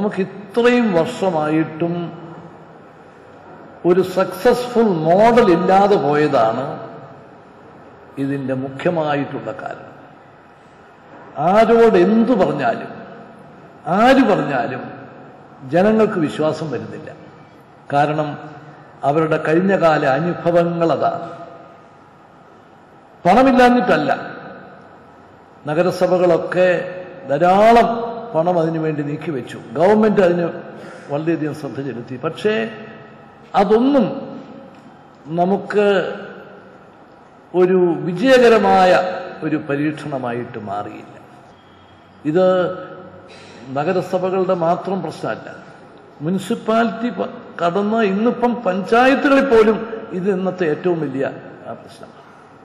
നമുക്ക് ഇത്രയും വർഷമായിട്ടും ഒരു സക്സസ്ഫുൾ മോഡൽ ഇല്ലാതെ പോയതാണ് ഇതിൻ്റെ മുഖ്യമായിട്ടുള്ള കാരണം ആരോട് എന്തു പറഞ്ഞാലും ആര് പറഞ്ഞാലും ജനങ്ങൾക്ക് വിശ്വാസം വരുന്നില്ല കാരണം അവരുടെ കഴിഞ്ഞകാല അനുഭവങ്ങൾ അതാണ് പണമില്ലാഞ്ഞിട്ടല്ല നഗരസഭകളൊക്കെ ധാരാളം പണം അതിനു വേണ്ടി നീക്കിവെച്ചു ഗവൺമെന്റ് അതിന് വളരെയധികം ശ്രദ്ധ ചെലുത്തി പക്ഷേ അതൊന്നും നമുക്ക് ഒരു വിജയകരമായ ഒരു പരീക്ഷണമായിട്ട് മാറിയില്ല ഇത് നഗരസഭകളുടെ മാത്രം പ്രശ്നമല്ല മുനിസിപ്പാലിറ്റി പ- കടന്ന് ഇന്നിപ്പം പഞ്ചായത്തുകളിൽ പോലും ഇത് ഇന്നത്തെ ഏറ്റവും വലിയ ആ, പ്രശ്നം